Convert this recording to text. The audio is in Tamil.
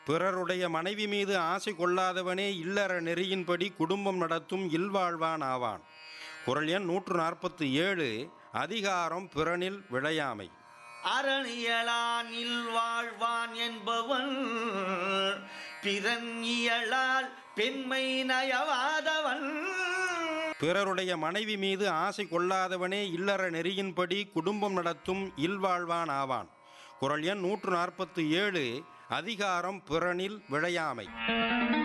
பிறருடைய மனைவி மீது ஆசை கொள்ளாதவனே இல்லற நெறியின்படி குடும்பம் நடத்தும் இல்வாழ்வான் ஆவான் குரல் எண் நூற்று நாற்பத்தி ஏழு அதிகாரம் பிறனில் விழையாமை அரணியலானில் வாழ்வான் என்பவன் பிறன் இயலால் பெண்மை நயவாதவன் பிறருடைய மனைவி மீது ஆசை கொள்ளாதவனே இல்லற நெறியின்படி குடும்பம் நடத்தும் இல்வாழ்வான் ஆவான் குரல் எண் நூற்று நாற்பத்தி ஏழு அதிகாரம் பிறனில் விழையாமை